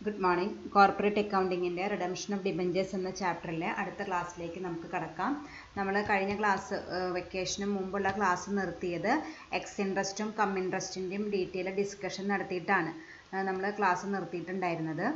Good morning corporate അക്കൗണ്ടിങ്ങിൻ്റെ redemption of debentures എന്ന ചാപ്റ്ററിലെ അടുത്ത ക്ലാസ്സിലേക്ക് നമുക്ക് കടക്കാം നമ്മൾ കഴിഞ്ഞ ക്ലാസ് വെക്കേഷന് മുമ്പുള്ള ക്ലാസ് നിർത്തിയത് എക്സ് ഇൻട്രസ്റ്റും കം ഇൻട്രസ്റ്റിൻ്റെയും ഡീറ്റെയിൽ ഡിസ്കഷൻ നടത്തിയിട്ടാണ് നമ്മൾ ക്ലാസ് നിർത്തിയിട്ടുണ്ടായിരുന്നത്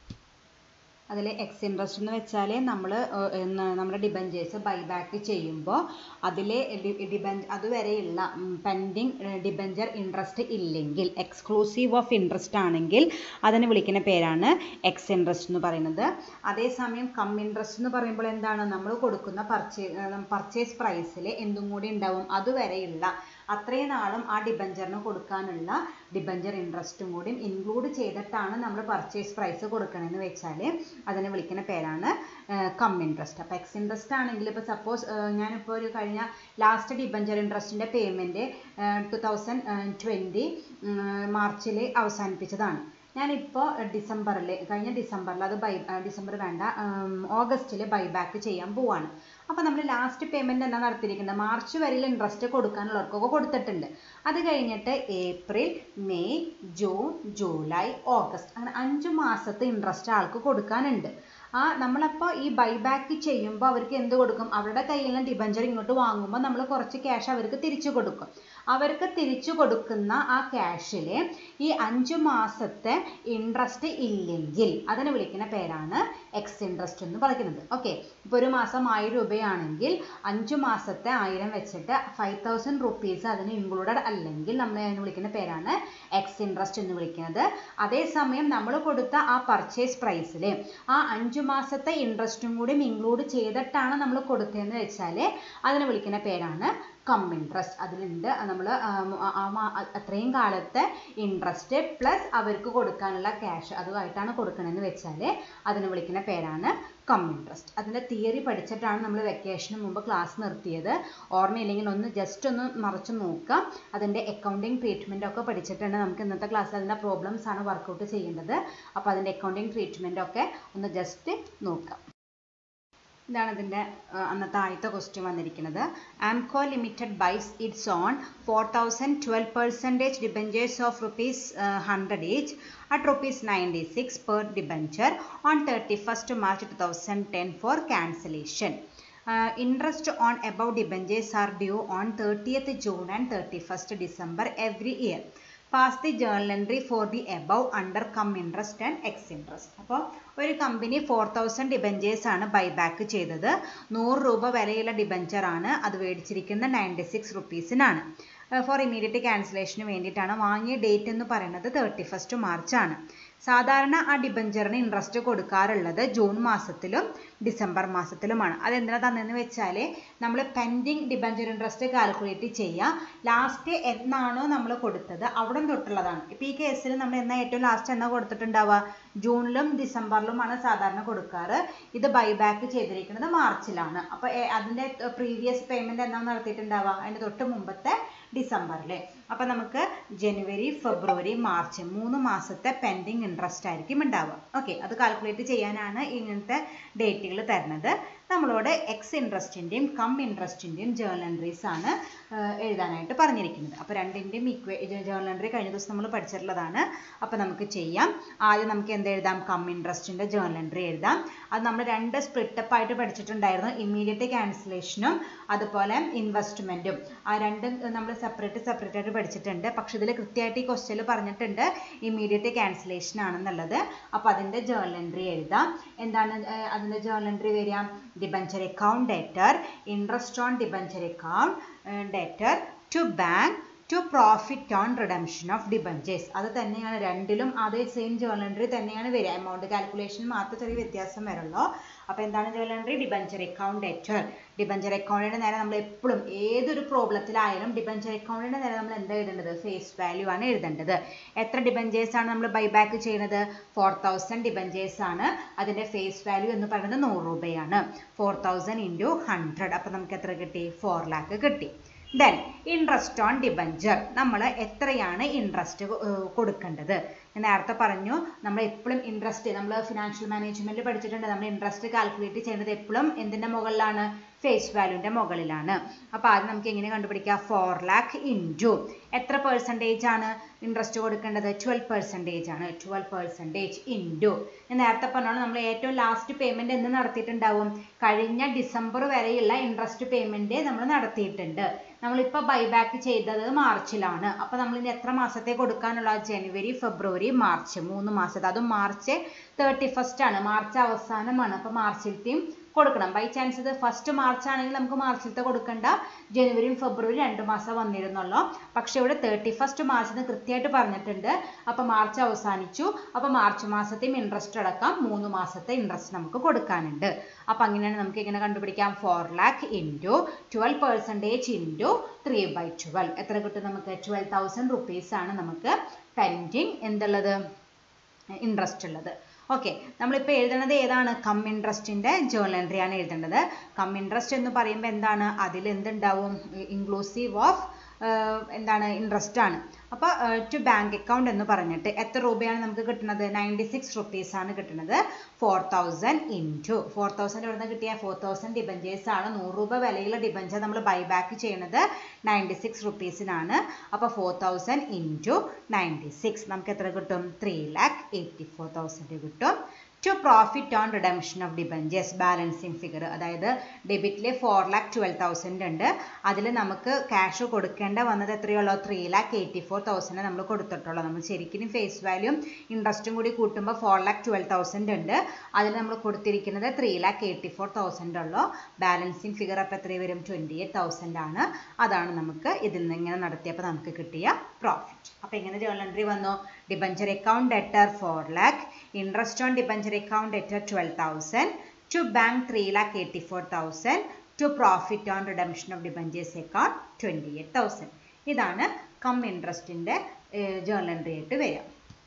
അതിൽ എക്സ് ഇൻട്രസ്റ്റ് എന്ന് വെച്ചാൽ നമ്മൾ നമ്മുടെ ഡിബഞ്ചേഴ്സ് ബൈബാക്ക് ചെയ്യുമ്പോൾ അതിലെ ഡിബഞ്ച് അതുവരെയുള്ള പെൻഡിങ് ഡിബഞ്ചർ ഇൻട്രസ്റ്റ് ഇല്ലെങ്കിൽ എക്സ്ക്ലൂസീവ് ഓഫ് ഇൻട്രസ്റ്റ് ആണെങ്കിൽ അതിന് വിളിക്കുന്ന പേരാണ് എക്സ് ഇൻട്രസ്റ്റ് എന്ന് പറയുന്നത് അതേസമയം കം ഇൻട്രസ്റ്റ് എന്ന് പറയുമ്പോൾ എന്താണ് നമ്മൾ കൊടുക്കുന്ന പർച്ചേ പർച്ചേസ് പ്രൈസിൽ എന്തും കൂടി ഉണ്ടാവും അതുവരെയുള്ള അത്രയും നാളും ആ ഡിബഞ്ചറിന് കൊടുക്കാനുള്ള ഡിബഞ്ചർ ഇൻട്രസ്റ്റും കൂടി ഇൻക്ലൂഡ് ചെയ്തിട്ടാണ് നമ്മൾ പർച്ചേസ് പ്രൈസ് കൊടുക്കണമെന്ന് വെച്ചാൽ അതിനെ വിളിക്കുന്ന പേരാണ് കം ഇൻട്രസ്റ്റ് അപ്പോൾ എക്സ് ഇൻട്രസ്റ്റ് ആണെങ്കിൽ ഇപ്പോൾ സപ്പോസ് ഞാനിപ്പോൾ ഒരു കഴിഞ്ഞ ലാസ്റ്റ് ഡിബഞ്ചർ ഇൻട്രസ്റ്റിൻ്റെ പേയ്മെൻറ്റ് ടു തൗസൻഡ് ട്വൻറ്റി മാർച്ചിൽ അവസാനിപ്പിച്ചതാണ് ഞാനിപ്പോൾ ഡിസംബറിൽ കഴിഞ്ഞ ഡിസംബറിൽ അത് ബൈ ഡിസംബർ വേണ്ട ഓഗസ്റ്റിൽ ബൈബാക്ക് ചെയ്യാൻ പോവാണ് അപ്പോൾ നമ്മൾ ലാസ്റ്റ് പേയ്മെൻറ്റ് എന്താ നടത്തിയിരിക്കുന്നത് മാർച്ച് വരെയിൽ ഇൻട്രസ്റ്റ് കൊടുക്കാനുള്ളവർക്കൊക്കെ കൊടുത്തിട്ടുണ്ട് അത് കഴിഞ്ഞിട്ട് April May June July August അങ്ങനെ അഞ്ച് മാസത്തെ ഇൻട്രസ്റ്റ് ആൾക്ക് കൊടുക്കാനുണ്ട് ആ നമ്മളപ്പോൾ ഈ ബൈബാക്ക് ചെയ്യുമ്പോൾ അവർക്ക് എന്ത് കൊടുക്കും അവരുടെ കയ്യിൽ നിന്ന് ഡിബഞ്ചർ ഇങ്ങോട്ട് വാങ്ങുമ്പോൾ നമ്മൾ കുറച്ച് ക്യാഷ് അവർക്ക് തിരിച്ചു കൊടുക്കും അവർക്ക് തിരിച്ചു കൊടുക്കുന്ന ആ ക്യാഷിൽ ഈ അഞ്ച് മാസത്തെ ഇൻട്രസ്റ്റ് ഇല്ലെങ്കിൽ അതിനെ വിളിക്കുന്ന പേരാണ് എക്സ് ഇൻട്രസ്റ്റ് എന്ന് പറയുന്നത് ഓക്കെ ഇപ്പോൾ ഒരു മാസം ആയിരം രൂപയാണെങ്കിൽ അഞ്ച് മാസത്തെ ആയിരം വെച്ചിട്ട് ഫൈവ് തൗസൻഡ് റുപ്പീസ് അതിന് ഇൻക്ലൂഡഡ് അല്ലെങ്കിൽ നമ്മൾ അതിന് വിളിക്കുന്ന പേരാണ് എക്സ് ഇൻട്രസ്റ്റ് എന്ന് വിളിക്കുന്നത് അതേസമയം നമ്മൾ കൊടുത്ത ആ പർച്ചേസ് പ്രൈസിൽ ആ അഞ്ച് മാസത്തെ ഇൻട്രസ്റ്റും കൂടി ഇൻക്ലൂഡ് ചെയ്തിട്ടാണ് നമ്മൾ കൊടുത്തതെന്ന് വെച്ചാൽ അതിന് വിളിക്കുന്ന പേരാണ് കം ഇൻട്രസ്റ്റ് അതിലുണ്ട് നമ്മൾ അത്രയും കാലത്തെ ഇൻട്രസ്റ്റ് പ്ലസ് അവർക്ക് കൊടുക്കാനുള്ള ക്യാഷ് അതുമായിട്ടാണ് കൊടുക്കണമെന്ന് വെച്ചാൽ അതിന് വിളിക്കുന്ന പേരാണ് കം ഇൻട്രസ്റ്റ് അതിൻ്റെ തിയറി പഠിച്ചിട്ടാണ് നമ്മൾ വെക്കേഷന് മുമ്പ് ക്ലാസ് നിർത്തിയത് ഓർമ്മയില്ലെങ്കിൽ ഒന്ന് ജസ്റ്റ് ഒന്ന് മറിച്ച് നോക്കാം അതിൻ്റെ അക്കൗണ്ടിങ് ട്രീറ്റ്മെൻ്റ് ഒക്കെ പഠിച്ചിട്ടുണ്ട് നമുക്ക് ഇന്നത്തെ ക്ലാസ്സിൽ അതിൻ്റെ പ്രോബ്ലംസ് ആണ് വർക്കൗട്ട് ചെയ്യേണ്ടത് അപ്പോൾ അതിൻ്റെ അക്കൗണ്ടിങ് ട്രീറ്റ്മെൻ്റ് ഒക്കെ ഒന്ന് ജസ്റ്റ് നോക്കാം ഇതാണ് ഇതിൻ്റെ അന്നത്തെ ആദ്യത്തെ ക്വസ്റ്റ്യൻ വന്നിരിക്കുന്നത് Amco limited buys its own four thousand twelve percentage debentures of rupees hundred each at rupees ninety six per debenture on thirty first March two thousand ten for cancellation interest on above debentures are due on thirtieth June and thirty first December every year pass the journal entry for the above under cum interest and ex interest അപ്പോൾ ഒരു company four thousand debentures ആണ് buyback ചെയ്തത് നൂറ് രൂപ വിലയുള്ള debenture ആണ് അത് മേടിച്ചിരിക്കുന്നത് നയൻറ്റി സിക്സ് റുപ്പീസിനാണ് ഫോർ ഇമീഡിയറ്റ് ക്യാൻസലേഷന് വേണ്ടിയിട്ടാണ് വാങ്ങിയ ഡേറ്റ് എന്ന് പറയുന്നത് തേർട്ടി ഫസ്റ്റ് മാർച്ച് ആണ് സാധാരണ ആ ഡിബഞ്ചറിന് ഇൻട്രസ്റ്റ് കൊടുക്കാറുള്ളത് ജൂൺ മാസത്തിലും ഡിസംബർ മാസത്തിലുമാണ് അതെന്തിനാ തന്നെന്ന് വെച്ചാൽ നമ്മൾ പെൻഡിങ് ഡിബഞ്ചർ ഇൻട്രസ്റ്റ് കാൽക്കുലേറ്റ് ചെയ്യുക ലാസ്റ്റ് എന്നാണോ നമ്മൾ കൊടുത്തത് അവിടെ തൊട്ടുള്ളതാണ് ഇപ്പോൾ ഈ കേസിൽ നമ്മൾ എന്നാ ഏറ്റവും ലാസ്റ്റ് എന്നാ കൊടുത്തിട്ടുണ്ടാവുക ജൂണിലും ഡിസംബറിലുമാണ് സാധാരണ കൊടുക്കാറ് ഇത് ബൈബാക്ക് ചെയ്തിരിക്കുന്നത് മാർച്ചിലാണ് അപ്പോൾ അതിൻ്റെ പ്രീവിയസ് പേയ്മെൻറ്റ് എന്നാ നടത്തിയിട്ടുണ്ടാവുക അതിൻ്റെ തൊട്ട് മുമ്പത്തെ ഡിസംബറിൽ അപ്പോൾ നമുക്ക് ജനുവരി ഫെബ്രുവരി മാർച്ച് മൂന്ന് മാസത്തെ പെൻഡിങ് ഇൻട്രസ്റ്റ് ആയിരിക്കും ഉണ്ടാവുക ഓക്കെ അത് കാൽക്കുലേറ്റ് ചെയ്യാനാണ് ഇങ്ങനത്തെ ഡേറ്റുകൾ തരുന്നത് നമ്മളോട് എക്സ് ഇൻട്രസ്റ്റിൻ്റെയും കം ഇൻട്രസ്റ്റിൻ്റെയും ജേർണൽ എൻട്രീസ് ആണ് എഴുതാനായിട്ട് പറഞ്ഞിരിക്കുന്നത് അപ്പോൾ രണ്ടിൻ്റെയും ഇക്വേ ജേർണൽ എൻട്രി കഴിഞ്ഞ ദിവസം നമ്മൾ പഠിച്ചിട്ടുള്ളതാണ് അപ്പോൾ നമുക്ക് ചെയ്യാം ആദ്യം നമുക്ക് എന്ത് എഴുതാം കം ഇൻട്രസ്റ്റിൻ്റെ ജേർണൽ എൻട്രി എഴുതാം അത് നമ്മൾ രണ്ട് സ്പ്ലിറ്റപ്പ് ആയിട്ട് പഠിച്ചിട്ടുണ്ടായിരുന്നു ഇമ്മീഡിയറ്റ് ക്യാൻസലേഷനും അതുപോലെ ഇൻവെസ്റ്റ്മെൻറ്റും ആ രണ്ടും നമ്മൾ സെപ്പറേറ്റ് സെപ്പറേറ്റ് ആയിട്ട് പഠിച്ചിട്ടുണ്ട് പക്ഷെ ഇതിൽ കൃത്യമായിട്ട് ഈ ക്വസ്റ്റ്യനിൽ പറഞ്ഞിട്ടുണ്ട് ഇമ്മീഡിയറ്റ് ക്യാൻസലേഷൻ ആണെന്നുള്ളത് അപ്പോൾ അതിൻ്റെ ജേർണൽ എൻട്രി എഴുതാം എന്താണ് അതിൻ്റെ ജേർണൽ എൻട്രി വരിക debenture account debtor interest on debenture account debtor to bank to profit on redemption of debentures അത് തന്നെയാണ് രണ്ടിലും അതേ സെയിം ജേർണൽ എൻട്രി തന്നെയാണ് വരിക എമൗണ്ട് കാൽക്കുലേഷൻ മാത്രം ചെറിയ വ്യത്യാസം വരുള്ളൂ അപ്പോൾ എന്താണ് journal entry debenture account debtor debenture അക്കൗണ്ടിൻ്റെ നേരെ നമ്മൾ എപ്പോഴും ഏതൊരു പ്രോബ്ലത്തിലായാലും ഡിബഞ്ചർ അക്കൗണ്ടിൻ്റെ നേരെ നമ്മൾ എന്താ എഴുതേണ്ടത് ഫേസ് വാല്യൂ ആണ് എഴുതേണ്ടത് എത്ര ഡിബഞ്ചേഴ്സ് ആണ് നമ്മൾ ബൈബാക്ക് ചെയ്യുന്നത് ഫോർ തൗസൻഡ് ഡിബഞ്ചേഴ്സ് ആണ് അതിൻ്റെ ഫേസ് വാല്യൂ എന്ന് പറയുന്നത് നൂറ് രൂപയാണ് ഫോർ തൗസൻഡ് ഇൻറ്റു ഹൺഡ്രഡ് അപ്പോൾ നമുക്ക് എത്ര കിട്ടി ഫോർ ലാക്ക് കിട്ടി ദെൻ ഇൻട്രസ്റ്റ് ഓൺ ഡിബഞ്ചർ നമ്മൾ എത്രയാണ് ഇൻട്രസ്റ്റ് കൊടുക്കേണ്ടത് ഞാൻ നേരത്തെ പറഞ്ഞു നമ്മൾ എപ്പോഴും ഇൻട്രസ്റ്റ് നമ്മൾ ഫിനാൻഷ്യൽ മാനേജ്മെന്റ് പഠിച്ചിട്ടുണ്ട് നമ്മൾ ഇൻട്രസ്റ്റ് കാൽക്കുലേറ്റ് ചെയ്യുന്നത് എപ്പോഴും എന്തിന്റെ മുകളിലാണ് ഫേസ് വാല്യൂന്റെ മുകളിലാണ് അപ്പോൾ ആദ്യം നമുക്ക് എങ്ങനെ കണ്ടുപിടിക്കാം ഫോർ ലാക്ക് ഇൻറ്റു എത്ര പെർസെൻറ്റേജ് ആണ് ഇൻട്രസ്റ്റ് കൊടുക്കേണ്ടത് ട്വൽവ് പെർസെൻറ്റേജ് ആണ് ട്വൽവ് പെർസെൻറ്റേജ് ഇൻറ്റു ഞാൻ നേരത്തെ പറഞ്ഞോളൂ നമ്മൾ ഏറ്റവും ലാസ്റ്റ് പേയ്മെന്റ് എന്ന് നടത്തിയിട്ടുണ്ടാവും കഴിഞ്ഞ ഡിസംബർ വരെയുള്ള ഇൻട്രസ്റ്റ് പേയ്മെന്റ് നമ്മൾ നടത്തിയിട്ടുണ്ട് നമ്മളിപ്പോൾ ബൈബാക്ക് ചെയ്തത് മാർച്ചിലാണ് അപ്പോൾ നമ്മൾ ഇനി എത്ര മാസത്തെ കൊടുക്കാനുള്ള ജനുവരി ഫെബ്രുവരി മാർച്ച് മൂന്ന് മാസത്തെ അതും മാർച്ച് തേർട്ടി ഫസ്റ്റ് ആണ് മാർച്ച് അവസാനമാണ് അപ്പോൾ മാർച്ചിലത്തെയും കൊടുക്കണം ബൈ ചാൻസ് ഇത് ഫസ്റ്റ് മാർച്ച് ആണെങ്കിൽ നമുക്ക് മാർച്ചിലത്തെ കൊടുക്കണ്ട ജനുവരിയും ഫെബ്രുവരി രണ്ട് മാസം വന്നിരുന്നുള്ളൂ പക്ഷെ ഇവിടെ തേർട്ടി ഫസ്റ്റ് മാർച്ചിന് കൃത്യമായിട്ട് പറഞ്ഞിട്ടുണ്ട് അപ്പോൾ മാർച്ച് അവസാനിച്ചു അപ്പോൾ മാർച്ച് മാസത്തെയും ഇൻട്രസ്റ്റ് അടക്കം മൂന്ന് മാസത്തെ ഇൻട്രസ്റ്റ് നമുക്ക് കൊടുക്കാനുണ്ട് അപ്പോൾ അങ്ങനെയാണ് നമുക്ക് എങ്ങനെ കണ്ടുപിടിക്കാം four lakh into twelve percentage into three by twelve എത്ര കിട്ടും നമുക്ക് ട്വൽവ് തൗസൻഡ് റുപ്പീസ് ആണ് നമുക്ക് പെൻഡിങ് എന്തുള്ളത് ഇൻട്രസ്റ്റ് ഉള്ളത് ഓക്കെ നമ്മളിപ്പോൾ എഴുതുന്നത് ഏതാണ് കം ഇൻട്രസ്റ്റിൻ്റെ ജേർണൽ എൻട്രി ആണ് എഴുതേണ്ടത് കം ഇൻട്രസ്റ്റ് എന്ന് പറയുമ്പോൾ എന്താണ് അതിൽ എന്തുണ്ടാവും ഇൻക്ലൂസീവ് ഓഫ് എന്താണ് ഇൻട്രസ്റ്റ് ആണ് അപ്പോൾ ടു ബാങ്ക് അക്കൗണ്ട് എന്ന് പറഞ്ഞിട്ട് എത്ര രൂപയാണ് നമുക്ക് കിട്ടുന്നത് നയൻറ്റി സിക്സ് റുപ്പീസ് ആണ് കിട്ടുന്നത് four thousand into four thousand എവിടെ നിന്ന് കിട്ടിയ ഫോർ തൗസൻഡ് ഡിബഞ്ചേഴ്സ് ആണ് നൂറ് രൂപ വിലയുള്ള ഡിബഞ്ചർ നമ്മൾ ബൈ ബാക്ക് ചെയ്യുന്നത് നയൻറ്റി സിക്സ് റുപ്പീസിനാണ് അപ്പോൾ four thousand into ninety six നമുക്ക് എത്ര കിട്ടും three lakh eighty four thousand കിട്ടും to profit on redemption of debentures balancing figure അതായത് ഡെബിറ്റിൽ ഫോർ ലാക്ക് ട്വൽവ് തൗസൻഡ് ഉണ്ട് അതിൽ നമുക്ക് ക്യാഷ് കൊടുക്കേണ്ട വന്നത് എത്രയുള്ളൂ three lakh eighty four thousand നമ്മൾ കൊടുത്തിട്ടുള്ളൂ നമ്മൾ ശരിക്കും ഫേസ് വാല്യൂ ഇൻട്രസ്റ്റും കൂടി കൂട്ടുമ്പോൾ ഫോർ ലാക്ക് ട്വൽവ് തൗസൻഡ് ഉണ്ട് അതിൽ നമ്മൾ കൊടുത്തിരിക്കുന്നത് three lakh eighty four thousand ഉള്ളൂ ബാലൻസിങ് ഫിഗർ അപ്പോൾ എത്ര വരും ട്വൻറ്റി എയ്റ്റ് തൗസൻഡ് ആണ് അതാണ് നമുക്ക് ഇതിൽ നിന്ന് ഇങ്ങനെ നടത്തിയപ്പോൾ നമുക്ക് കിട്ടിയ പ്രോഫിറ്റ് അപ്പോൾ എങ്ങനെ ജേർണൽ എൻട്രി വന്നു debenture account debtor four lakh interest on debenture account debtor 12,000 to bank 3 lakh 84,000 to profit on redemption of debentures account 28,000 ഇതാണ് കം ഇൻട്രസ്റ്റിൻ്റെ ജേർണൽ എൻട്രി ആയിട്ട് വരിക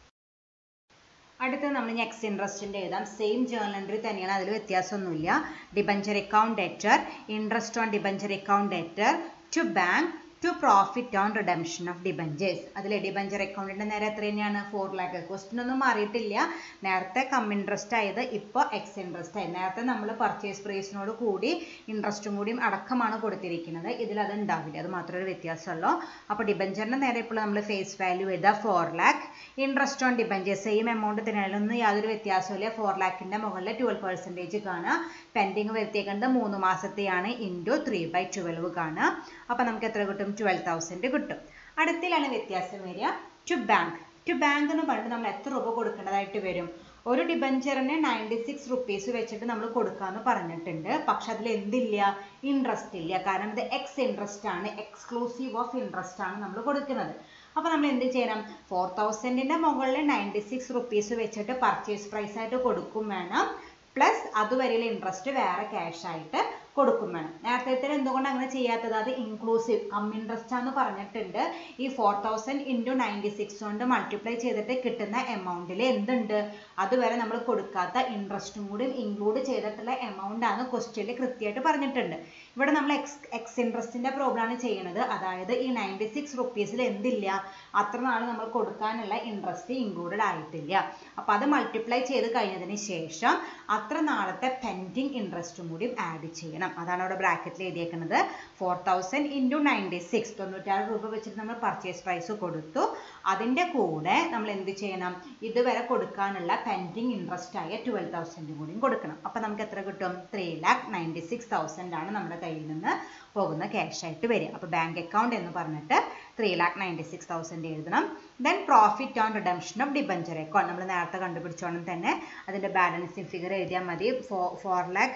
അടുത്ത് നമ്മൾ ഇനി എക്സ് ഇൻട്രസ്റ്റിൻ്റെ എഴുതാം സെയിം ജേർണൽ എൻട്രി തന്നെയാണ് അതിൽ വ്യത്യാസമൊന്നുമില്ല debenture account debtor interest on debenture account debtor to bank to profit on redemption of debentures അതിൽ ഡിബഞ്ചർ അക്കൗണ്ടിൻ്റെ നേരെ എത്ര തന്നെയാണ് ഫോർ ലാക്ക് ക്വസ്റ്റ്യൻ ഒന്നും മാറിയിട്ടില്ല നേരത്തെ കം ഇൻട്രസ്റ്റ് ആയത് ഇപ്പോൾ എക്സ് ഇൻട്രസ്റ്റ് ആയി നേരത്തെ നമ്മൾ പർച്ചേസ് പ്രൈസിനോട് കൂടി ഇൻട്രസ്റ്റും കൂടിയും അടക്കമാണ് കൊടുത്തിരിക്കുന്നത് ഇതിൽ അത് ഉണ്ടാവില്ല അത് മാത്രമേ ഒരു വ്യത്യാസമുള്ളൂ അപ്പോൾ ഡിബഞ്ചറിൻ്റെ നേരെ ഇപ്പോൾ നമ്മൾ ഫേസ് വാല്യൂ എഴുതുക four lakh interest on debentures same amount തന്നെയാണ് ഒന്നും യാതൊരു വ്യത്യാസമില്ല ഫോർ ലാക്കിൻ്റെ മുകളിൽ ട്വൽവ് പെർസെൻറ്റേജ് കാണുക പെൻഡിങ് വരുത്തിയേക്കുന്നത് മൂന്ന് മാസത്തെയാണ് ഇൻറ്റു ത്രീ ബൈ ട്വൽവ് കാണുക അപ്പോൾ നമുക്ക് എത്ര കിട്ടും ട്വൽവ് തൗസൻഡ് കിട്ടും അടുത്തിലാണ് വ്യത്യാസം വരിക ടു ബാങ്ക് ടു ബാങ്ക് എന്ന് പറഞ്ഞിട്ട് നമ്മൾ എത്ര രൂപ കൊടുക്കേണ്ടതായിട്ട് വരും ഒരു ഡിബഞ്ചറിന് നയൻറ്റി സിക്സ് റുപ്പീസ് വെച്ചിട്ട് നമ്മൾ കൊടുക്കാമെന്ന് പറഞ്ഞിട്ടുണ്ട് പക്ഷെ അതിൽ എന്തില്ല ഇൻട്രസ്റ്റ് ഇല്ല കാരണം ഇത് എക്സ് ഇൻട്രസ്റ്റ് ആണ് എക്സ്ക്ലൂസീവ് ഓഫ് ഇൻട്രസ്റ്റ് ആണ് നമ്മൾ കൊടുക്കുന്നത് അപ്പോൾ നമ്മൾ എന്ത് ചെയ്യണം ഫോർ തൗസൻഡിൻ്റെ മുകളിൽ നയൻറ്റി സിക്സ് റുപ്പീസ് വെച്ചിട്ട് പർച്ചേസ് പ്രൈസ് ആയിട്ട് കൊടുക്കും വേണം പ്ലസ് അതുവരെയുള്ള ഇൻട്രസ്റ്റ് വേറെ ക്യാഷ് ആയിട്ട് കൊടുക്കും വേണം നേരത്തെ എന്തുകൊണ്ട് അങ്ങനെ ചെയ്യാത്തത് അത് ഇൻക്ലൂസീവ് കം ഇൻട്രസ്റ്റ് ആണെന്ന് പറഞ്ഞിട്ടുണ്ട് ഈ four thousand into ninety six കൊണ്ട് മൾട്ടിപ്ലൈ ചെയ്തിട്ട് കിട്ടുന്ന എമൗണ്ടിൽ എന്തുണ്ട് അതുവരെ നമ്മൾ കൊടുക്കാത്ത ഇൻട്രസ്റ്റും കൂടി ഇൻക്ലൂഡ് ചെയ്തിട്ടുള്ള എമൗണ്ട് ആണ് ക്വസ്റ്റ്യനിൽ കൃത്യമായിട്ട് പറഞ്ഞിട്ടുണ്ട് ഇവിടെ നമ്മൾ എക്സ് എക്സ് ഇൻട്രസ്റ്റിൻ്റെ പ്രോബ്ലം ആണ് ചെയ്യുന്നത് അതായത് ഈ നയൻറ്റി സിക്സ് റുപ്പീസിൽ എന്തില്ല അത്ര നാൾ നമ്മൾ കൊടുക്കാനുള്ള ഇൻട്രസ്റ്റ് ഇൻക്ലൂഡഡ് ആയിട്ടില്ല അപ്പോൾ അത് മൾട്ടിപ്ലൈ ചെയ്ത് കഴിഞ്ഞതിന് ശേഷം അത്ര നാളത്തെ പെൻഡിങ് ഇൻട്രസ്റ്റും കൂടി ആഡ് ചെയ്യണം അതാണ് അവിടെ ബ്രാക്കറ്റിൽ എഴുതിയേക്കുന്നത് four thousand into ninety six തൊണ്ണൂറ്റാറ് രൂപ വെച്ചിട്ട് നമ്മൾ പർച്ചേസ് പ്രൈസ് കൊടുത്തു അതിൻ്റെ കൂടെ നമ്മൾ എന്ത് ചെയ്യണം ഇതുവരെ കൊടുക്കാനുള്ള പെൻഡിങ് ഇൻട്രസ്റ്റ് ആയ ട്വൽവ് തൗസൻഡും കൂടിയും കൊടുക്കണം അപ്പോൾ നമുക്ക് എത്ര കിട്ടും three lakh ninety six thousand ആണ് നമ്മുടെ കയ്യിൽ നിന്ന് പോകുന്ന ക്യാഷ് ആയിട്ട് വരിക അപ്പോൾ ബാങ്ക് അക്കൗണ്ട് എന്ന് പറഞ്ഞിട്ട് three lakh ninety six thousand എഴുതണം then profit on redemption of debenture account നമ്മൾ നേരത്തെ കണ്ടുപിടിച്ചോണം തന്നെ അതിൻ്റെ ബാലൻസിങ് ഫിഗർ എഴുതിയാൽ മതി four four lakh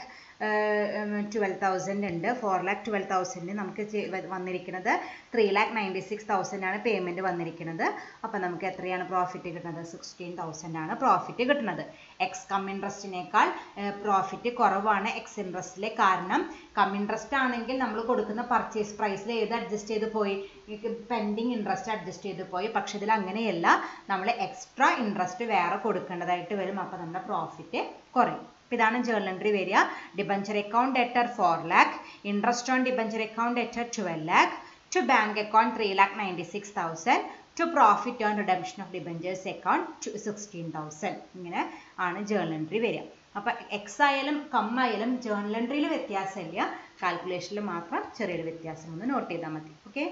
twelve thousand ഉണ്ട് ഫോർ ലാക്ക് ട്വൽവ് തൗസൻഡ് നമുക്ക് വന്നിരിക്കുന്നത് three lakh ninety six thousand ആണ് പേയ്മെൻറ്റ് വന്നിരിക്കുന്നത് അപ്പോൾ നമുക്ക് എത്രയാണ് പ്രോഫിറ്റ് കിട്ടുന്നത് സിക്സ്റ്റീൻ തൗസൻഡ് ആണ് പ്രോഫിറ്റ് കിട്ടുന്നത് എക്സ് കം ഇൻട്രസ്റ്റിനേക്കാൾ പ്രോഫിറ്റ് കുറവാണ് എക്സ് ഇൻട്രസ്റ്റിലെ കാരണം കം ഇൻട്രസ്റ്റ് ആണെങ്കിൽ നമ്മൾ കൊടുക്കുന്ന പർച്ചേസ് പ്രൈസിൽ ഏത് അഡ്ജസ്റ്റ് ചെയ്ത് പോയി പെൻഡിങ് ഇൻട്രസ്റ്റ് അഡ്ജസ്റ്റ് ചെയ്ത് പോയി പക്ഷെ ഇതിൽ അങ്ങനെയല്ല നമ്മൾ എക്സ്ട്രാ ഇൻട്രസ്റ്റ് വേറെ കൊടുക്കേണ്ടതായിട്ട് വരും അപ്പോൾ നമ്മുടെ പ്രോഫിറ്റ് കുറയും ഇതാണ് ജേർണൽ എൻട്രി വരിക debenture account debtor four lakh interest on debenture account debtor twelve lakh to bank account three lakh ninety six thousand to profit on redemption of debentures account to sixteen thousand ഇങ്ങനെ ആണ് journal entry വരിക അപ്പോൾ X ആയാലും come ആയാലും journal എൻട്രിയിൽ വ്യത്യാസമില്ല കാൽക്കുലേഷനിൽ മാത്രം ചെറിയൊരു വ്യത്യാസം ഒന്ന് നോട്ട് ചെയ്താൽ മതി okay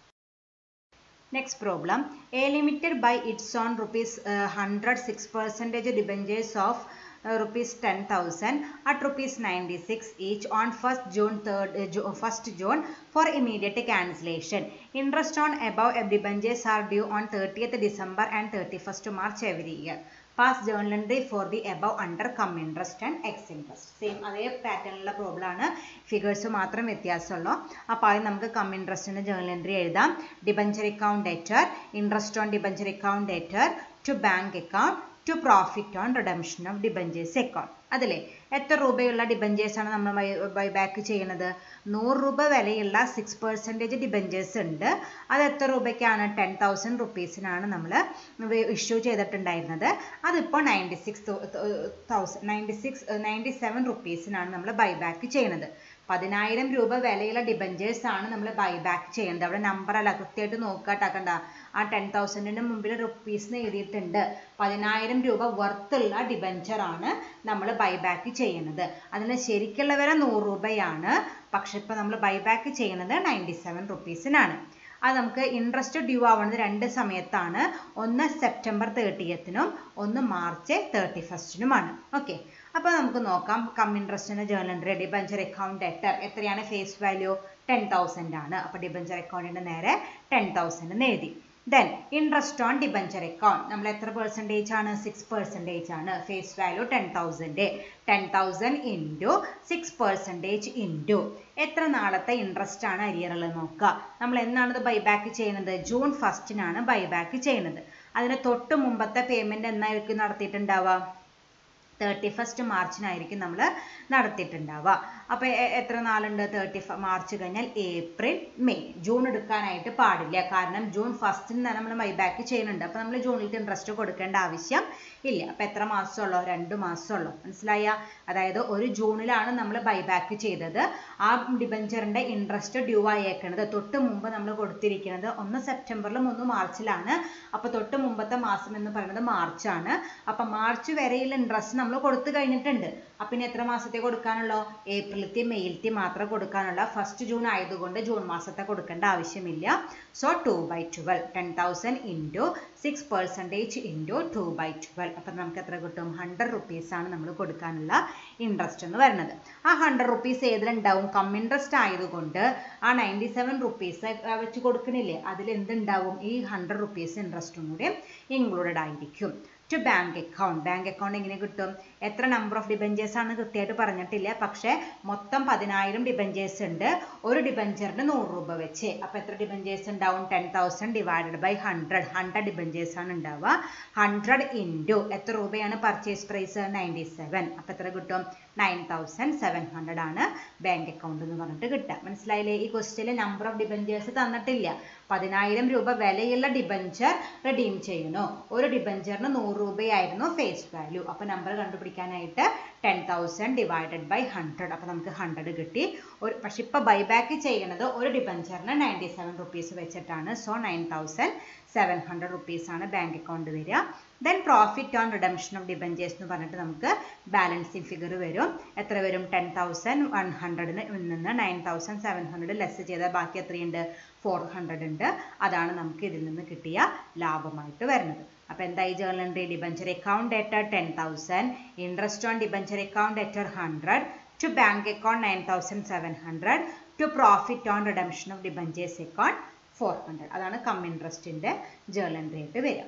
Next problem. A limited by its own rupees uh, 106 percentage debentures of uh, rupees 10,000 at rupees 96 each on 1st June 3rd uh, Ju- 1st June for immediate cancellation. Interest on above debentures are due on 30th December and 31st March every year. Pass journal entry for the above under come interest and ex interest. Same അതേ പാറ്റേണിലുള്ള problem ആണ് figures മാത്രം വ്യത്യാസമുള്ളൂ അപ്പോൾ ആദ്യം നമുക്ക് cum ഇൻട്രസ്റ്റിൻ്റെ journal entry എഴുതാം debenture account debtor interest on debenture account debtor to bank account to profit on redemption of debentures account അതിലെ എത്ര രൂപയുള്ള ഡിബഞ്ചേഴ്സ് ആണ് നമ്മൾ ബൈ ബാക്ക് ചെയ്യുന്നത് നൂറ് രൂപ വിലയുള്ള സിക്സ് പെർസെൻറ്റേജ് ഡിബഞ്ചേഴ്സ് ഉണ്ട് അത് എത്ര രൂപയ്ക്കാണ് ടെൻ തൗസൻഡ് റുപ്പീസിനാണ് നമ്മൾ ഇഷ്യൂ ചെയ്തിട്ടുണ്ടായിരുന്നത് അതിപ്പോൾ ninety six thousand ninety six ninety seven റുപ്പീസിനാണ് നമ്മൾ ബൈ ബാക്ക് ചെയ്യുന്നത് പതിനായിരം രൂപ വിലയുള്ള ഡിബഞ്ചേഴ്സ് ആണ് നമ്മൾ ബൈ ബാക്ക് ചെയ്യുന്നത് അവിടെ നമ്പർ അല്ല കൃത്യമായിട്ട് നോക്കാട്ടാക്കണ്ട ആ ടെൻ തൗസൻഡിന് മുമ്പിൽ റുപ്പീസ് എഴുതിയിട്ടുണ്ട് പതിനായിരം രൂപ വർത്തുള്ള ഡിബഞ്ചർ ആണ് നമ്മൾ ബൈ ബാക്ക് ചെയ്യുന്നത് അതിന് ശരിക്കുള്ള വില നൂറ് രൂപയാണ് പക്ഷെ ഇപ്പോൾ നമ്മൾ ബൈ ബാക്ക് ചെയ്യുന്നത് നയൻറ്റി സെവൻ റുപ്പീസിനാണ് അത് നമുക്ക് ഇൻട്രസ്റ്റ് ഡ്യൂ ആവുന്നത് രണ്ട് സമയത്താണ് ഒന്ന് സെപ്റ്റംബർ തേർട്ടിയത്തിനും ഒന്ന് മാർച്ച് തേർട്ടി ഫസ്റ്റിനുമാണ് ഓക്കെ അപ്പോൾ നമുക്ക് നോക്കാം കം ഇൻട്രസ്റ്റിൻ്റെ journal entry debenture account debtor എത്രയാണ് ഫേസ് വാല്യൂ ടെൻ തൗസൻഡ് ആണ് അപ്പോൾ ഡിബഞ്ചർ അക്കൗണ്ടിൻ്റെ നേരെ ടെൻ തൗസൻഡ് എഴുതി then interest on debenture account നമ്മൾ എത്ര പെർസെൻറ്റേജ് ആണ് സിക്സ് പെർസെൻറ്റേജ് ആണ് face value ten thousand ten thousand into six percentage into എത്ര നാളത്തെ ഇൻട്രസ്റ്റ് ആണ് അരിയറുള്ളത് നോക്കുക നമ്മൾ എന്നാണ് ഇത് ബൈബാക്ക് ചെയ്യുന്നത് ജൂൺ ഫസ്റ്റിനാണ് ബൈബാക്ക് ചെയ്യുന്നത് അതിന് തൊട്ട് മുമ്പത്തെ പേയ്മെൻറ്റ് എന്നായിരിക്കും നടത്തിയിട്ടുണ്ടാവുക തേർട്ടി ഫസ്റ്റ് മാർച്ചിനായിരിക്കും നമ്മൾ നടത്തിയിട്ടുണ്ടാവുക അപ്പോൾ എത്ര നാളുണ്ട് തേർട്ടി മാർച്ച് കഴിഞ്ഞാൽ ഏപ്രിൽ മെയ് ജൂൺ എടുക്കാനായിട്ട് പാടില്ല കാരണം ജൂൺ ഫസ്റ്റിന് തന്നെ നമ്മൾ ബൈബാക്ക് ചെയ്യുന്നുണ്ട് അപ്പോൾ നമ്മൾ ജൂണിലത്തെ ഇൻട്രസ്റ്റ് കൊടുക്കേണ്ട ആവശ്യം ഇല്ല അപ്പോൾ എത്ര മാസമുള്ളൂ രണ്ട് മാസമുള്ളൂ മനസ്സിലായ അതായത് ഒരു ജൂണിലാണ് നമ്മൾ ബൈബാക്ക് ചെയ്തത് ആ ഡിബഞ്ചറിൻ്റെ ഇൻട്രസ്റ്റ് ഡ്യൂ ആയേക്കണത് തൊട്ട് മുമ്പ് നമ്മൾ കൊടുത്തിരിക്കുന്നത് ഒന്ന് സെപ്റ്റംബറിലും ഒന്ന് മാർച്ചിലാണ് അപ്പോൾ തൊട്ട് മുമ്പത്തെ മാസം എന്ന് പറയുന്നത് മാർച്ചാണ് അപ്പോൾ മാർച്ച് വരെയുള്ള ഇൻട്രസ്റ്റ് നമ്മൾ കൊടുത്തു കഴിഞ്ഞിട്ടുണ്ട് അപ്പം ഇനി എത്ര മാസത്തെ കൊടുക്കാനുള്ളൂ ഏപ്രിലത്തെ മെയിലത്തെ മാത്രം കൊടുക്കാനുള്ള ഫസ്റ്റ് ജൂൺ ആയതുകൊണ്ട് ജൂൺ മാസത്തെ കൊടുക്കേണ്ട ആവശ്യമില്ല so two by twelve ten thousand into six percentage into two by twelve അപ്പം നമുക്ക് എത്ര കിട്ടും ഹൺഡ്രഡ് റുപ്പീസാണ് നമ്മൾ കൊടുക്കാനുള്ള ഇൻട്രസ്റ്റ് എന്ന് പറയുന്നത് ആ ഹൺഡ്രഡ് റുപ്പീസ് ഏതിലുണ്ടാവും കം ഇൻട്രസ്റ്റ് ആയതുകൊണ്ട് ആ നയൻറ്റി സെവൻ റുപ്പീസ് വെച്ച് കൊടുക്കണില്ലേ അതിൽ എന്തുണ്ടാവും ഈ ഹൺഡ്രഡ് റുപ്പീസ് ഇൻട്രസ്റ്റും കൂടി ഇൻക്ലൂഡഡ് ആയിരിക്കും to bank account bank account എങ്ങനെ കിട്ടും എത്ര നമ്പർ ഓഫ് ഡിബഞ്ചേഴ്സ് ആണ് കൃത്യമായിട്ട് പറഞ്ഞിട്ടില്ല പക്ഷേ മൊത്തം പതിനായിരം ഡിബഞ്ചേഴ്സ് ഉണ്ട് ഒരു ഡിബഞ്ചറിന് നൂറ് രൂപ വെച്ച് അപ്പോൾ എത്ര ഡിബഞ്ചേഴ്സ് ഉണ്ടാവും ten thousand divided by hundred hundred debentures ആണ് ഉണ്ടാവുക ഹൺഡ്രഡ് ഇൻറ്റു എത്ര രൂപയാണ് പർച്ചേസ് പ്രൈസ് നയൻറ്റി സെവൻ അപ്പോൾ എത്ര കിട്ടും നയൻ തൗസൻഡ് സെവൻ ഹൺഡ്രഡ് ആണ് ബാങ്ക് അക്കൗണ്ട് എന്ന് പറഞ്ഞിട്ട് കിട്ടുക മനസ്സിലായില്ലേ ഈ ക്വസ്റ്റ്യനിൽ നമ്പർ ഓഫ് ഡിബഞ്ചേഴ്സ് തന്നിട്ടില്ല പതിനായിരം രൂപ വിലയുള്ള ഡിബഞ്ചർ റിഡീം ചെയ്യുന്നു ഒരു ഡിബഞ്ചറിന് നൂറ് രൂപയായിരുന്നു ഫേസ് വാല്യൂ അപ്പോൾ നമ്പർ കണ്ടുപിടിക്കാനായിട്ട് ten thousand divided by hundred അപ്പോൾ നമുക്ക് ഹൺഡ്രഡ് കിട്ടി ഒരു പക്ഷെ ഇപ്പോൾ ബൈബാക്ക് ചെയ്യണത് ഒരു ഡിബഞ്ചറിന് നയൻറ്റി സെവൻ റുപ്പീസ് വെച്ചിട്ടാണ് so nine thousand seven hundred റുപ്പീസാണ് ബാങ്ക് അക്കൗണ്ട് വരിക then profit on redemption of debentures എന്ന് പറഞ്ഞിട്ട് നമുക്ക് ബാലൻസിങ് ഫിഗർ വരും എത്ര വരും ടെൻ തൗസൻഡ് വൺ ഹൺഡ്രഡിന് നിന്ന് nine thousand seven hundred less ചെയ്താൽ ബാക്കി എത്രയുണ്ട് ഫോർ ഹൺഡ്രഡ് ഉണ്ട് അതാണ് നമുക്ക് ഇതിൽ നിന്ന് കിട്ടിയ ലാഭമായിട്ട് വരുന്നത് അപ്പോൾ എന്തായി journal entry debenture account debtor ten thousand interest on debenture account debtor hundred to bank account nine thousand seven hundred to profit on redemption of debentures account four hundred അതാണ് കം ഇൻട്രസ്റ്റിൻ്റെ ജേർണൽ എൻട്രി ആയിട്ട് വരിക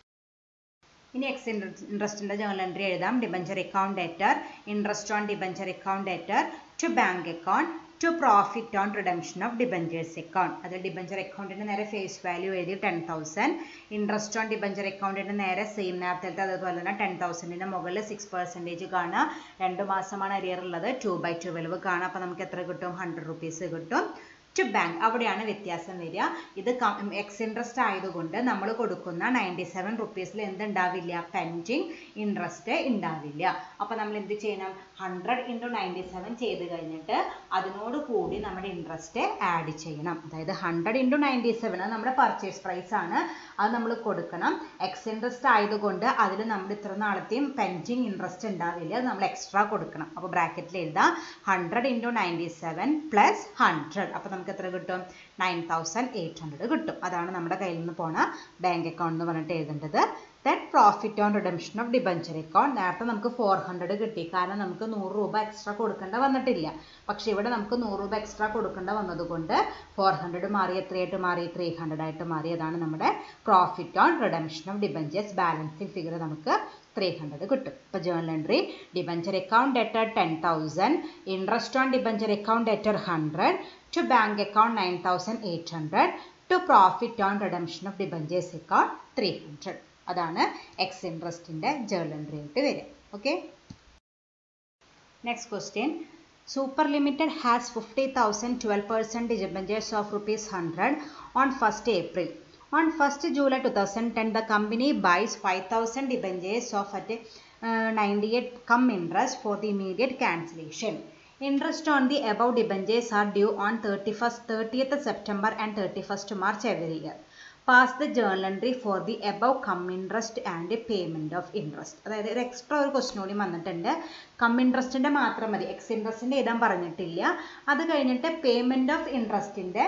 ഇനി ex ഇൻട്രസ്റ്റിൻ്റെ journal entry എഴുതാം debenture account debtor interest on debenture account debtor to bank account to profit on redemption of debentures account അതിൽ debenture അക്കൗണ്ടിൻ്റെ നേരെ ഫേസ് വാല്യൂ എഴുതി ten thousand interest on debenture അക്കൗണ്ടിൻ്റെ നേരെ സെയിം നേരത്തെ അതുപോലെ തന്നെ ടെൻ തൗസൻഡിൻ്റെ മുകളിൽ സിക്സ് പെർസെൻറ്റേജ് കാണുക രണ്ട് മാസമാണ് അരിയർ ഉള്ളത് ടു ബൈ ട്വൽവ് കാണുക അപ്പോൾ നമുക്ക് എത്ര കിട്ടും ഹൺഡ്രഡ് റുപ്പീസ് കിട്ടും ടു ബാങ്ക് അവിടെയാണ് വ്യത്യാസം വരിക ഇത് എക്സ് ഇൻട്രസ്റ്റ് ആയതുകൊണ്ട് നമ്മൾ കൊടുക്കുന്ന നയൻറ്റി സെവൻ റുപ്പീസിൽ എന്തുണ്ടാവില്ല പെൻഡിങ് ഇൻട്രസ്റ്റ് ഉണ്ടാവില്ല അപ്പോൾ നമ്മൾ എന്ത് ചെയ്യണം ഹൺഡ്രഡ് ഇൻറ്റു നയൻറ്റി സെവൻ ചെയ്ത് കഴിഞ്ഞിട്ട് അതിനോട് കൂടി നമ്മുടെ ഇൻട്രസ്റ്റ് ആഡ് ചെയ്യണം അതായത് ഹൺഡ്രഡ് ഇൻറ്റു നയൻറ്റി സെവൻ അത് നമ്മുടെ പർച്ചേസ് പ്രൈസ് ആണ് അത് നമ്മൾ കൊടുക്കണം എക്സ് ഇൻട്രസ്റ്റ് ആയതുകൊണ്ട് അതിൽ നമ്മൾ ഇത്ര നാളത്തെയും പെൻഡിങ് ഇൻട്രസ്റ്റ് ഉണ്ടാവില്ല അത് നമ്മൾ എക്സ്ട്രാ കൊടുക്കണം അപ്പോൾ ബ്രാക്കറ്റിൽ എഴുതാം hundred into ninety seven plus hundred അപ്പോൾ നമുക്ക് എത്ര കിട്ടും നയൻ തൗസൻഡ് എയ്റ്റ് ഹൺഡ്രഡ് കിട്ടും അതാണ് നമ്മുടെ കയ്യിൽ നിന്ന് പോണ ബാങ്ക് അക്കൗണ്ട് എന്ന് പറഞ്ഞിട്ട് എഴുതേണ്ടത് then profit on redemption of debenture account നേരത്തെ നമുക്ക് ഫോർ ഹൺഡ്രഡ് കിട്ടി കാരണം നമുക്ക് നൂറ് രൂപ എക്സ്ട്രാ കൊടുക്കേണ്ട വന്നിട്ടില്ല പക്ഷേ ഇവിടെ നമുക്ക് നൂറ് രൂപ എക്സ്ട്രാ കൊടുക്കേണ്ട വന്നതുകൊണ്ട് ഫോർ ഹൺഡ്രഡ് മാറി എത്രയായിട്ട് മാറി ത്രീ ഹൺഡ്രഡ് ആയിട്ട് മാറി അതാണ് നമ്മുടെ profit on redemption of debentures balancing figure നമുക്ക് ത്രീ ഹൺഡ്രഡ് കിട്ടും ഇപ്പോൾ journal entry debenture account debtor ten thousand interest on debenture account debtor hundred to bank account nine thousand eight hundred to profit on redemption of debentures account three hundred അതാണ് ex ഇൻട്രസ്റ്റിൻ്റെ journal entry ആയിട്ട് വരിക okay next question super limited has fifty thousand twelve percent debentures of rupees hundred on first April On 1st July 2010, the company buys 5,000 debentures of at uh, 98 come interest for the immediate cancellation. Interest on the above debentures are due on 31st, 30th September and 31st March every year. Pass the journal entry for the above cum interest and payment of interest അതായത് ഒരു extra ഒരു question കൂടി വന്നിട്ടുണ്ട് come ഇൻട്രസ്റ്റിൻ്റെ മാത്രം മതി X ഇൻട്രസ്റ്റിൻ്റെ എഴുതാൻ പറഞ്ഞിട്ടില്ല അത് കഴിഞ്ഞിട്ട് പേയ്മെൻറ്റ് ഓഫ് ഇൻട്രസ്റ്റിൻ്റെ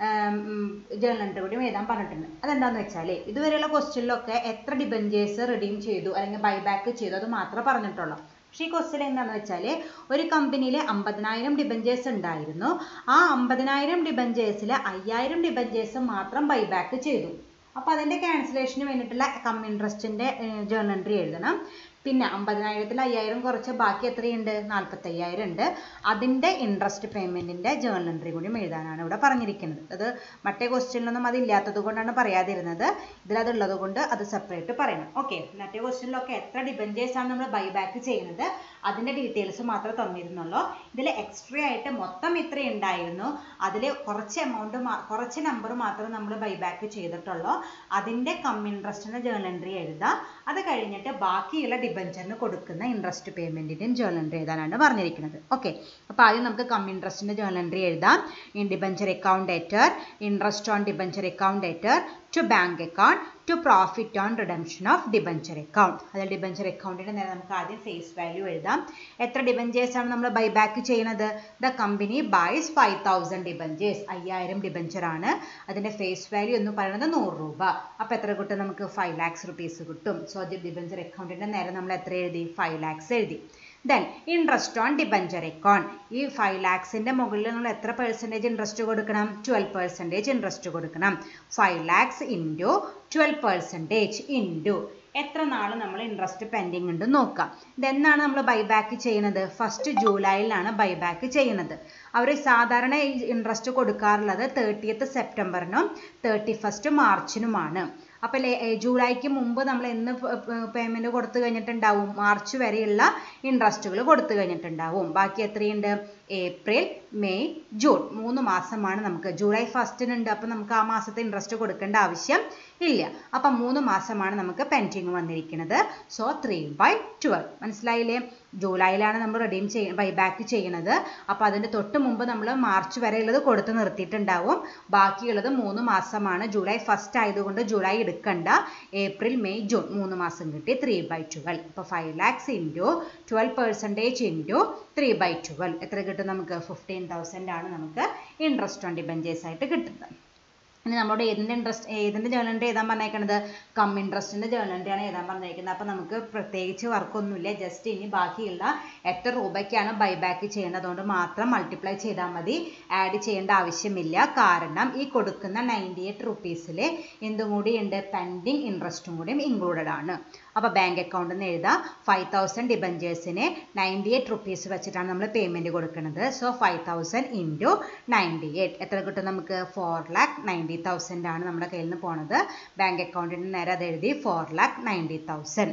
ജേണൽ എൻട്രി കൂടി എഴുതാൻ പറഞ്ഞിട്ടുണ്ട് അതെന്താണെന്ന് വെച്ചാൽ ഇതുവരെയുള്ള ക്വസ്റ്റ്യനിലൊക്കെ എത്ര ഡിബഞ്ചേഴ്സ് റിഡീം ചെയ്തു അല്ലെങ്കിൽ ബൈബാക്ക് ചെയ്തു അത് മാത്രമേ പറഞ്ഞിട്ടുള്ളൂ പക്ഷേ ഈ ക്വസ്റ്റ്യൻ എന്താണെന്ന് വെച്ചാൽ ഒരു കമ്പനിയിൽ അമ്പതിനായിരം ഡിബഞ്ചേഴ്സ് ഉണ്ടായിരുന്നു ആ അമ്പതിനായിരം ഡിബഞ്ചേഴ്സിൽ അയ്യായിരം ഡിബഞ്ചേഴ്സ് മാത്രം ബൈബാക്ക് ചെയ്തു അപ്പോൾ അതിൻ്റെ ക്യാൻസലേഷന് വേണ്ടിയിട്ടുള്ള കം ഇൻട്രസ്റ്റിൻ്റെ ജേണൽ എൻട്രി എഴുതണം പിന്നെ അമ്പതിനായിരത്തിൽ അയ്യായിരം കുറച്ച് ബാക്കി എത്രയുണ്ട് നാൽപ്പത്തയ്യായിരം ഉണ്ട് അതിൻ്റെ ഇൻട്രസ്റ്റ് പേയ്മെൻറ്റിൻ്റെ ജേണൽ എൻട്രി കൂടി എഴുതാനാണ് ഇവിടെ പറഞ്ഞിരിക്കുന്നത് അത് മറ്റേ ക്വസ്റ്റ്യനിലൊന്നും അതില്ലാത്തത് കൊണ്ടാണ് പറയാതിരുന്നത് ഇതിലതുള്ളത് കൊണ്ട് അത് സെപ്പറേറ്റ് പറയണം ഓക്കെ മറ്റേ ക്വസ്റ്റ്യനിലൊക്കെ എത്ര ഡിബഞ്ചേഴ്സ് ആണ് നമ്മൾ ബൈബാക്ക് ചെയ്യുന്നത് അതിൻ്റെ ഡീറ്റെയിൽസ് മാത്രമേ തന്നിരുന്നുള്ളൂ ഇതിൽ എക്സ്ട്രാ ആയിട്ട് മൊത്തം ഇത്ര ഉണ്ടായിരുന്നു അതിൽ കുറച്ച് എമൗണ്ട് കുറച്ച് നമ്പർ മാത്രമേ നമ്മൾ ബൈബാക്ക് ചെയ്തിട്ടുള്ളൂ അതിൻ്റെ കം ഇൻട്രസ്റ്റിൻ്റെ ജേണൽ എൻട്രി എഴുതാം അത് കഴിഞ്ഞിട്ട് ബാക്കിയുള്ള ഡിബഞ്ചറിന് കൊടുക്കുന്ന ഇൻട്രസ്റ്റ് പേയ്മെൻറ്റിൻ്റെയും ജേണൽ എൻട്രി എഴുതാനാണ് പറഞ്ഞിരിക്കുന്നത് ഓക്കെ അപ്പോൾ ആദ്യം നമുക്ക് കം ഇൻട്രസ്റ്റിൻ്റെ ജേണൽ എൻട്രി എഴുതാം in debenture account debtor interest on debenture account debtor to bank account to profit on redemption of debenture account അതിൽ ഡിബഞ്ചർ അക്കൗണ്ടിൻ്റെ നേരെ നമുക്ക് ആദ്യം ഫേസ് വാല്യൂ എഴുതാം എത്ര ഡിബഞ്ചേഴ്സ് ആണ് നമ്മൾ ബൈബാക്ക് ചെയ്യുന്നത് the company buys five thousand debentures അയ്യായിരം ഡിബഞ്ചർ ആണ് അതിൻ്റെ ഫേസ് വാല്യൂ എന്ന് പറയുന്നത് നൂറ് രൂപ അപ്പോൾ എത്ര കിട്ടും നമുക്ക് ഫൈവ് ലാക്സ് റുപ്പീസ് കിട്ടും സോ അത് ഡിബഞ്ചർ അക്കൗണ്ടിൻ്റെ നേരെ നമ്മൾ എത്ര എഴുതി ഫൈവ് ലാക്സ് എഴുതി then interest on debenture account ഈ ഫൈവ് ലാക്സിൻ്റെ മുകളിൽ നമ്മൾ എത്ര പെർസെൻറ്റേജ് ഇൻട്രസ്റ്റ് കൊടുക്കണം ട്വൽവ് പെർസെൻറ്റേജ് ഇൻട്രസ്റ്റ് കൊടുക്കണം five lakhs into twelve percentage into എത്ര നാൾ നമ്മൾ ഇൻട്രസ്റ്റ് പെൻഡിങ് ഉണ്ട് നോക്കാം ഇതെന്നാണ് നമ്മൾ ബൈബാക്ക് ചെയ്യുന്നത് ഫസ്റ്റ് ജൂലൈയിലാണ് ബൈബാക്ക് ചെയ്യുന്നത് അവർ സാധാരണ ഇൻട്രസ്റ്റ് കൊടുക്കാറുള്ളത് തേർട്ടിയത്ത് സെപ്റ്റംബറിനും തേർട്ടി ഫസ്റ്റ് മാർച്ചിനുമാണ് അപ്പോൾ ജൂലൈക്ക് മുമ്പ് നമ്മൾ എന്ന് പേയ്മെൻറ്റ് കൊടുത്തു കഴിഞ്ഞിട്ടുണ്ടാവും മാർച്ച് വരെയുള്ള ഇൻട്രസ്റ്റുകൾ കൊടുത്തു കഴിഞ്ഞിട്ടുണ്ടാവും ബാക്കി എത്രയുണ്ട് ഏപ്രിൽ മെയ് ജൂൺ മൂന്ന് മാസമാണ് നമുക്ക് ജൂലൈ ഫസ്റ്റിനുണ്ട് അപ്പോൾ നമുക്ക് ആ മാസത്തെ ഇൻട്രസ്റ്റ് കൊടുക്കേണ്ട ആവശ്യം ഇല്ല അപ്പം മൂന്ന് മാസമാണ് നമുക്ക് പെൻഡിങ് വന്നിരിക്കുന്നത് സോ ത്രീ ബൈ ട്വൽവ് മനസ്സിലായില്ലേ ജൂലൈയിലാണ് നമ്മൾ റിഡീം ചെയ്യ ബൈബാക്ക് ചെയ്യണത് അപ്പോൾ അതിൻ്റെ തൊട്ട് മുമ്പ് നമ്മൾ മാർച്ച് വരെയുള്ളത് കൊടുത്ത് നിർത്തിയിട്ടുണ്ടാവും ബാക്കിയുള്ളത് മൂന്ന് മാസമാണ് ജൂലൈ ഫസ്റ്റ് ആയതുകൊണ്ട് ജൂലൈ എടുക്കണ്ട ഏപ്രിൽ മെയ് ജൂൺ മൂന്ന് മാസം കിട്ടി ത്രീ ബൈ ട്വൽവ് അപ്പോൾ five lakhs into twelve percentage into three by twelve എത്ര കിട്ടും നമുക്ക് ഫിഫ്റ്റീൻ തൗസൻഡ് ആണ് നമുക്ക് ഇൻട്രസ്റ്റ് ഓൺ ഡിബഞ്ചേഴ്സ് ആയിട്ട് കിട്ടുന്നത് ഇനി നമ്മളോട് ഏതിൻ്റെ ഇൻട്രസ്റ്റ് ഏതിൻ്റെ ജേണൽ എൻട്രി എഴുതാൻ പറഞ്ഞേക്കണത് കം ഇൻട്രസ്റ്റിൻ്റെ ജേണൽ എൻട്രിയാണ് എഴുതാൻ പറഞ്ഞേക്കുന്നത് അപ്പോൾ നമുക്ക് പ്രത്യേകിച്ച് വർക്കൊന്നുമില്ല ജസ്റ്റ് ഇനി ബാക്കിയുള്ള എത്ര രൂപയ്ക്കാണ് ബൈബാക്ക് ചെയ്യേണ്ടത് അതുകൊണ്ട് മാത്രം മൾട്ടിപ്ലൈ ചെയ്താൽ മതി ആഡ് ചെയ്യേണ്ട ആവശ്യമില്ല കാരണം ഈ കൊടുക്കുന്ന നയൻറ്റി എയ്റ്റ് റുപ്പീസിൽ എന്തും കൂടി ഉണ്ട് പെൻഡിങ് ഇൻട്രസ്റ്റും കൂടിയും ഇൻക്ലൂഡഡ് ആണ് അപ്പോൾ ബാങ്ക് അക്കൗണ്ടിൽ നിന്ന് എഴുതാം ഫൈവ് തൗസൻഡ് ഡിബഞ്ചേഴ്സിന് നയൻറ്റി എയ്റ്റ് റുപ്പീസ് വെച്ചിട്ടാണ് നമ്മൾ പേയ്മെൻറ്റ് കൊടുക്കുന്നത് so five thousand into ninety eight എത്ര കിട്ടും നമുക്ക് ഫോർ ലാക്ക് നയൻറ്റി തൗസൻഡ് ആണ് നമ്മുടെ കയ്യിൽ നിന്ന് പോണത് ബാങ്ക് അക്കൗണ്ടിന് നേരെ അത് എഴുതി four lakh ninety thousand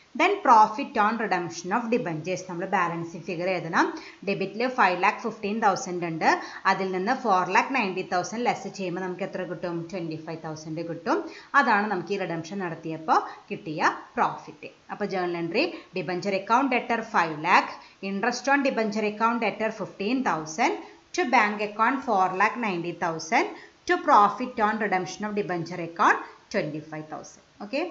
then profit on redemption of debentures നമ്മൾ ബാലൻസിങ് ഫിഗർ എഴുതണം ഡെബിറ്റിൽ ഫൈവ് ലാക്ക് ഫിഫ്റ്റീൻ തൗസൻഡ് ഉണ്ട് അതിൽ നിന്ന് four lakh ninety thousand less ചെയ്യുമ്പോൾ നമുക്ക് എത്ര കിട്ടും ട്വൻറ്റി ഫൈവ് തൗസൻഡ് കിട്ടും അതാണ് നമുക്ക് ഈ റിഡംഷൻ നടത്തിയപ്പോൾ കിട്ടിയ പ്രോഫിറ്റ് അപ്പോൾ journal entry debenture account debtor five lakh interest on debenture account debtor fifteen thousand to bank account four lakh ninety thousand to profit on redemption of debenture account twenty five thousand okay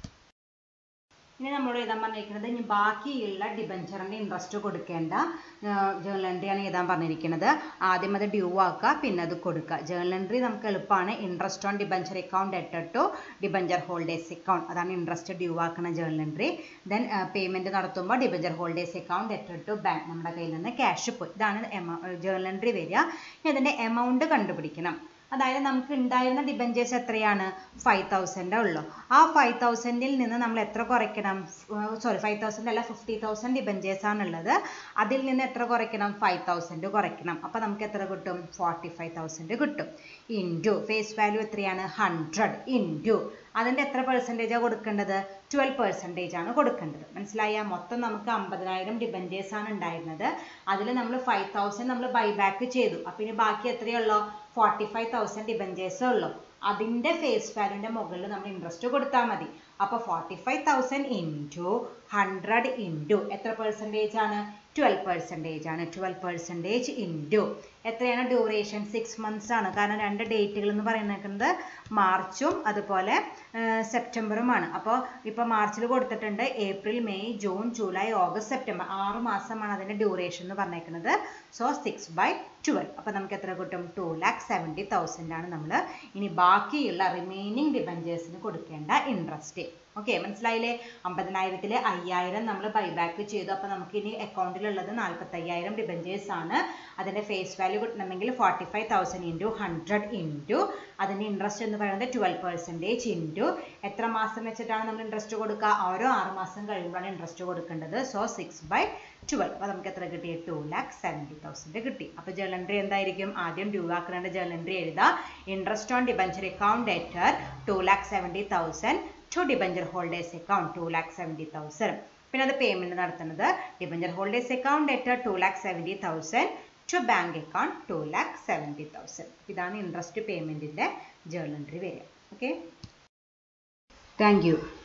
ഇനി നമ്മളോട് എഴുതാൻ പറഞ്ഞിരിക്കുന്നത് ഇനി ബാക്കിയുള്ള ഡിബഞ്ചറിൻ്റെ interest കൊടുക്കേണ്ട journal എൻട്രിയാണ് എഴുതാൻ പറഞ്ഞിരിക്കുന്നത് ആദ്യം അത് ഡ്യൂ ആക്കുക പിന്നെ അത് കൊടുക്കുക ജേർണൽ എൻട്രി നമുക്ക് എളുപ്പമാണ് interest on debenture account debtor to debenture holders account അതാണ് ഇൻട്രസ്റ്റ് ഡ്യൂ ആക്കുന്ന ജേർണൽ എൻട്രി ദെൻ പേയ്മെൻറ്റ് നടത്തുമ്പോൾ debenture holders account debtor to bank നമ്മുടെ കയ്യിൽ നിന്ന് ക്യാഷ് പോയി ഇതാണ് ജേർണൽ എൻട്രി വരിക ഇനി അതിൻ്റെ എമൗണ്ട് കണ്ടുപിടിക്കണം അതായത് നമുക്ക് ഉണ്ടായിരുന്ന ഡിബഞ്ചേഴ്സ് എത്രയാണ് ഫൈവ് തൗസൻഡ് ഉള്ളൂ ആ ഫൈവ് തൗസൻഡിൽ നിന്ന് നമ്മൾ എത്ര കുറയ്ക്കണം സോറി ഫൈവ് തൗസൻഡ് അല്ല ഫിഫ്റ്റി തൗസൻഡ് ഡിബഞ്ചേഴ്സ് ആണുള്ളത് അതിൽ നിന്ന് എത്ര കുറയ്ക്കണം ഫൈവ് തൗസൻഡ് കുറയ്ക്കണം അപ്പോൾ നമുക്ക് എത്ര കിട്ടും ഫോർട്ടി ഫൈവ് തൗസൻഡ് കിട്ടും ഇൻറ്റു ഫേസ് വാല്യൂ എത്രയാണ് ഹൺഡ്രഡ് ഇൻറ്റു അതിൻ്റെ എത്ര പെർസെൻറ്റേജാണ് കൊടുക്കേണ്ടത് ട്വൽവ് പെർസെൻറ്റേജ് ആണ് കൊടുക്കേണ്ടത് മനസ്സിലായ മൊത്തം നമുക്ക് അമ്പതിനായിരം ഡിബഞ്ചേഴ്സ് ആണ് ഉണ്ടായിരുന്നത് അതിൽ നമ്മൾ ഫൈവ് തൗസൻഡ് നമ്മൾ ബൈബാക്ക് ചെയ്തു അപ്പം ഇനി ബാക്കി എത്രയുള്ളൂ ഫോർട്ടി ഫൈവ് തൗസൻഡ് ഡിബഞ്ചേഴ്സേ ഉള്ളൂ അതിൻ്റെ ഫേസ് വാല്യൂൻ്റെ മുകളിൽ നമ്മൾ ഇൻട്രസ്റ്റ് കൊടുത്താൽ മതി അപ്പോൾ forty five thousand into hundred into എത്ര പെർസെൻറ്റേജ് ആണ് ട്വൽവ് പെർസെൻറ്റേജ് ആണ് ട്വൽവ് പെർസെൻറ്റേജ് ഇൻറ്റു എത്രയാണ് ഡ്യൂറേഷൻ സിക്സ് മന്ത്സ് ആണ് കാരണം രണ്ട് ഡേറ്റുകൾ എന്ന് പറയുന്നത് മാർച്ചും അതുപോലെ സെപ്റ്റംബറുമാണ് അപ്പോൾ ഇപ്പോൾ മാർച്ചിൽ കൊടുത്തിട്ടുണ്ട് April May June July August September ആറ് മാസമാണ് അതിൻ്റെ ഡ്യൂറേഷൻ എന്ന് പറഞ്ഞേക്കുന്നത് സോ സിക്സ് ബൈ ട്വൽവ് അപ്പോൾ നമുക്ക് എത്ര കിട്ടും ടു ലാക്ക് സെവൻറ്റി തൗസൻഡ് ആണ് നമ്മൾ ഇനി ബാക്കിയുള്ള റിമൈനിങ് ഡിബഞ്ചേഴ്സിന് കൊടുക്കേണ്ട ഇൻട്രസ്റ്റ് ഓക്കെ മനസ്സിലായില്ലേ അമ്പതിനായിരത്തിൽ അയ്യായിരം നമ്മൾ ബൈബാക്ക് ചെയ്തു അപ്പോൾ നമുക്ക് ഇനി അക്കൗണ്ടിലുള്ളത് നാൽപ്പത്തയ്യായിരം ഡിബഞ്ചേഴ്സ് ആണ് അതിൻ്റെ ഫേസ് വാല്യൂ കിട്ടണമെങ്കിൽ forty five thousand into hundred into അതിൻ്റെ ഇൻട്രസ്റ്റ് എന്ന് പറയുന്നത് ട്വൽവ് പെർസെൻറ്റേജ് ഇൻറ്റു എത്ര മാസം വെച്ചിട്ടാണ് നമ്മൾ ഇൻട്രസ്റ്റ് കൊടുക്കുക ഓരോ ആറ് മാസം കഴിയുമ്പോഴാണ് ഇൻട്രസ്റ്റ് കൊടുക്കേണ്ടത് സോ സിക്സ് ബൈ ട്വൽവ് അപ്പോൾ നമുക്ക് എത്ര കിട്ടി ടു ലാക്ക് സെവൻറ്റി തൗസൻഡ് കിട്ടി അപ്പോൾ ജേർണൽ എൻട്രി എന്തായിരിക്കും ആദ്യം ഡ്യൂ ആക്കേണ്ട ജേർണൽ എൻട്രി എഴുതുക interest on debenture account debtor two lakh seventy thousand to debenture holders account two lakh seventy thousand പിന്നെ അത് പേയ്മെൻറ്റ് നടത്തുന്നത് debenture holders account debtor two lakh seventy thousand to bank account two lakh seventy thousand ഇതാണ് interest പേയ്മെൻറ്റിൻ്റെ journal entry വരിക okay thank U